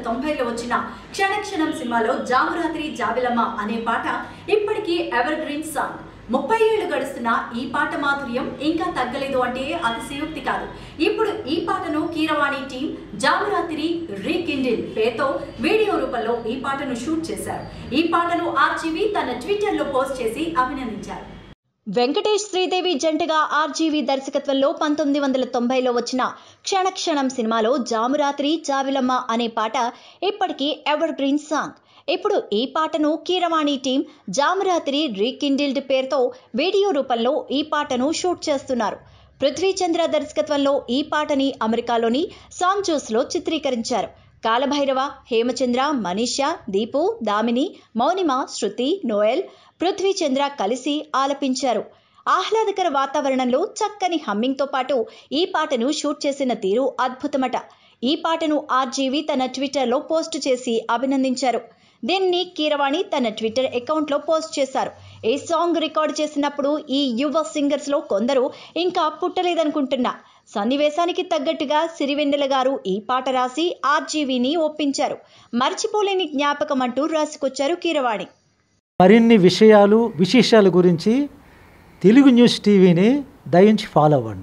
తొంభైలో వచ్చిన క్షణక్షణం సినిమాలో జామురాత్రి జాబిలమ్మ అనే పాట ఇప్పటికీ ఎవర్ గ్రీన్ సాంగ్ ముప్పై ఏళ్లు గడుస్తున్న ఈ పాట మాధుర్యం ఇంకా తగ్గలేదు అంటే అతిశయోక్తి కాదు ఇప్పుడు ఈ పాటను కీరవాణి టీం జామురాత్రి రీకిండిల్ పేరుతో వీడియో రూపంలో ఈ పాటను షూట్ చేశారు ఈ పాటను ఆర్జీవి తన ట్విట్టర్లో పోస్ట్ చేసి అభినందించారు వెంకటేష్ శ్రీదేవి జంటగా ఆర్జీవి దర్శకత్వంలో పంతొమ్మిది వందల తొంభైలో వచ్చిన క్షణక్షణం సినిమాలో జామురాత్రి జావిలమ్మ అనే పాట ఇప్పటికీ ఎవర్ గ్రీన్ సాంగ్ ఇప్పుడు ఈ పాటను కీరవాణి టీం జామురాత్రి రీకిండిల్డ్ పేరుతో వీడియో రూపంలో ఈ పాటను షూట్ చేస్తున్నారు పృథ్వీచంద్ర దర్శకత్వంలో ఈ పాటని అమెరికాలోని సాంగ్ జోస్లో చిత్రీకరించారు కాలభైరవ హేమచంద్ర మనీషా దీపు దామిని మౌనిమ శృతి నోయల్ పృథ్వీచంద్ర కలిసి ఆలపించారు ఆహ్లాదకర వాతావరణంలో చక్కని హమ్మింగ్తో పాటు ఈ పాటను షూట్ చేసిన తీరు అద్భుతమట ఈ పాటను ఆర్జీవి తన ట్విట్టర్లో పోస్ట్ చేసి అభినందించారు దీన్ని కీరవాణి తన ట్విట్టర్ అకౌంట్లో పోస్ట్ చేశారు ఈ సాంగ్ రికార్డ్ చేసినప్పుడు ఈ యువ సింగర్స్లో కొందరు ఇంకా పుట్టలేదనుకుంటున్నా సన్నివేశానికి తగ్గట్టుగా సిరివెన్నెల గారు ఈ పాట రాసి ఆర్జీవీని ఒప్పించారు మర్చిపోలేని జ్ఞాపకం అంటూ రాసుకొచ్చారు కీరవాణి మరిన్ని విషయాలు విశేషాల గురించి తెలుగు న్యూస్ టీవీని దయించి ఫాలో అవ్వండి